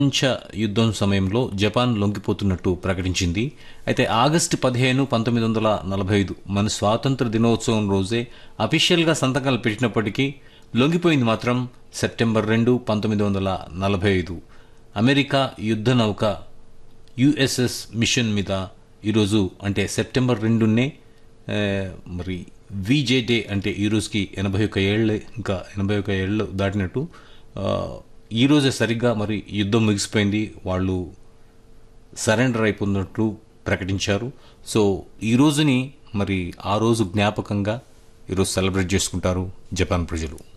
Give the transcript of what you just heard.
ప్రపంచ యుద్ధం సమయంలో జపాన్ లొంగిపోతున్నట్టు ప్రకటించింది అయితే ఆగస్టు పదిహేను పంతొమ్మిది వందల నలభై ఐదు మన స్వాతంత్ర దినోత్సవం రోజే అఫీషియల్గా సంతకాలు పెట్టినప్పటికీ లొంగిపోయింది మాత్రం సెప్టెంబర్ రెండు పంతొమ్మిది వందల నలభై ఐదు అమెరికా యుద్ధ నౌక యుఎస్ఎస్ మిషన్ మీద ఈరోజు అంటే సెప్టెంబర్ రెండునే ఆ, మరి విజే డే అంటే ఈ రోజుకి ఎనభై ఒక ఏళ్ళు ఇంకా ఎనభై ఒక ఏళ్ళు దాటినట్టు ఆ, ఈ రోజే సరిగ్గా మరి యుద్ధం ముగిసిపోయింది వాళ్ళు సరెండర్ అయిపోయినట్టు ప్రకటించారు సో ఈ రోజుని మరి ఆ రోజు జ్ఞాపకంగా ఈరోజు సెలబ్రేట్ చేసుకుంటారు జపాన్ ప్రజలు